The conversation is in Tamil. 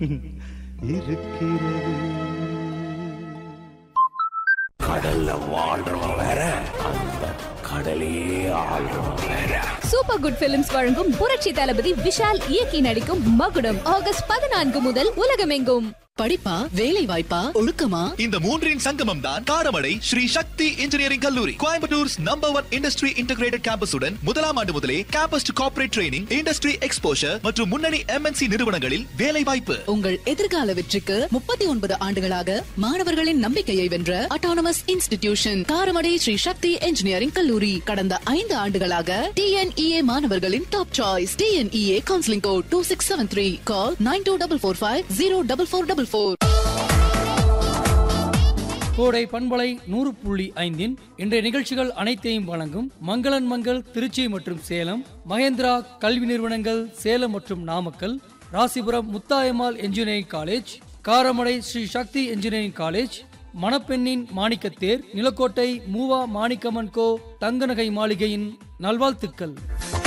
இருக்கிறது கடல்ல வாழ்றவன் வேற அந்த கடலையே ஆள்றவன் வேற சூப்பர் குட் பிலிம்ஸ் வழங்கும் புரட்சி தளபதி விஷால் இயக்கி நடிக்கும் மகுடம் ஆகஸ்ட் பதினான்கு முதல் உலகமெங்கும் படிப்பா வேலை வாய்ப்பா ஒழுக்கமா இந்த மூன்றின் சங்கமம் தான் காரமடை ஸ்ரீ சக்தி இன்ஜினியரிங் கல்லூரி கோயம்புத்தூர்ஸ் நம்பர் ஒன் இண்டஸ்ட்ரி இன்டகிரேட்டட் கேம்பஸுடன் முதலாம் ஆண்டு முதலே campus to corporate training industry exposure மற்றும் முன்னணி எம்என்சி நிறுவனங்களில் வேலை வாய்ப்பு உங்கள் எதிர்கால வெற்றிக்கு முப்பத்தி ஒன்பது ஆண்டுகளாக மாணவர்களின் நம்பிக்கையை வென்ற autonomous institution Karamadai Sri Sakthi engineering கல்லூரி கடந்த ஐந்து ஆண்டுகளாக டிஎன்இஏ மாணவர்களின் top choice TNEA counselling code two six seven three call nine two double four five zero double four double four கோடை பண்பலை நூறு புள்ளி ஐந்தின் இன்றைய நிகழ்ச்சிகள் அனைத்தையும் வழங்கும் மங்களன் மங்கள் திருச்சி மற்றும் சேலம் மகேந்திரா கல்வி நிறுவனங்கள் சேலம் மற்றும் Namakkal Rasipuram Muthayammal engineering college Karamadai Sri Sakthi engineering college மணப்பெண்ணின் மாணிக்கத்தேர் நிலக்கோட்டை மூவா மாணிக்கமன் கோ தங்கநகை மாளிகையின் நல்வாழ்த்துக்கள்